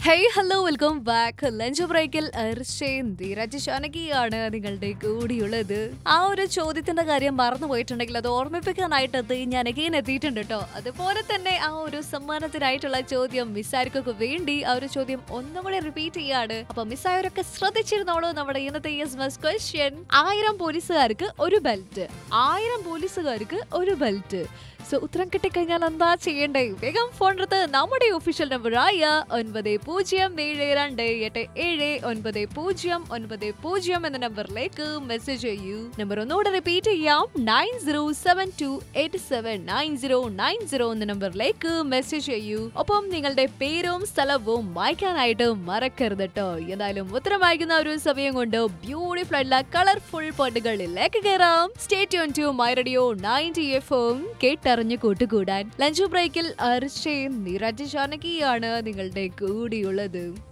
hey hello welcome back lunch ബ്രേക്കിൽ അർഷയും ധീരജ് ഷാനകിയാണ് നിങ്ങളുടെ കൂടിയുള്ളത് ആ ഒരു ചോദ്യത്തിന്റെ കാര്യം മറന്നു പോയിട്ടുണ്ടെങ്കിൽ അത് ഓർമ്മിപ്പിക്കാനായിട്ട് എത്തി ഞാൻ അഗെയിൻ എത്തിയിട്ടുണ്ട് കേട്ടോ അതുപോലെ തന്നെ ആ ഒരു സമ്മാനത്തിനായിട്ടുള്ള ചോദ്യം മിസ്സാർക്കൊക്കെ വേണ്ടി ആ ഒരു ചോദ്യം ഒന്നും കൂടി റിപ്പീറ്റ് ചെയ്യാണ് അപ്പൊ മിസ്സായവരൊക്കെ ശ്രദ്ധിച്ചിരുന്നോളൂ നമ്മുടെ ഇന്നത്തെ യെസ് മസ് ക്വസ്റ്റ്യൻ ആയിരം പോലീസുകാർക്ക് ഒരു ബെൽറ്റ് ആയിരം പോലീസുകാർക്ക് ഒരു ബെൽറ്റ് സോ ഉത്തരം കിട്ടിക്കഴിഞ്ഞാൽ എന്താ ചെയ്യണ്ടേ വേഗം ഫോൺ എടുത്ത് നമ്മുടെ ഒഫീഷ്യൽ നമ്പറായ ഒൻപത് പൂജ്യം ഏഴ് രണ്ട് എട്ട് ഏഴ് ഒൻപത് പൂജ്യം ഒൻപത് പൂജ്യം എന്ന നമ്പറിലേക്ക് മെസ്സേജ് ചെയ്യൂ നമ്പർ ഒന്നുകൂടെ റിപ്പീറ്റ് ചെയ്യാം nine zero seven two eight seven nine zero nine zero എന്ന നമ്പറിലേക്ക് മെസ്സേജ് ചെയ്യൂ ഒപ്പം നിങ്ങളുടെ പേരും സ്ഥലവും വായിക്കാനായിട്ട് മറക്കരുത് കേട്ടോ എന്തായാലും ഉത്തരം വായിക്കുന്ന ഒരു സമയം കൊണ്ട് ബ്യൂട്ടിഫുൾ ആയിട്ടുള്ള കളർഫുൾ പാട്ടുകളിലേക്ക് കയറാം stay tune to my radio ninety എഫും കേട്ടറിഞ്ഞു കൂട്ടുകൂടാൻ ലഞ്ച് ബ്രേക്കിൽ അർച്ചയും നിരജ് ജാനകിയാണ് നിങ്ങളുടെ കൂടിയുള്ളത്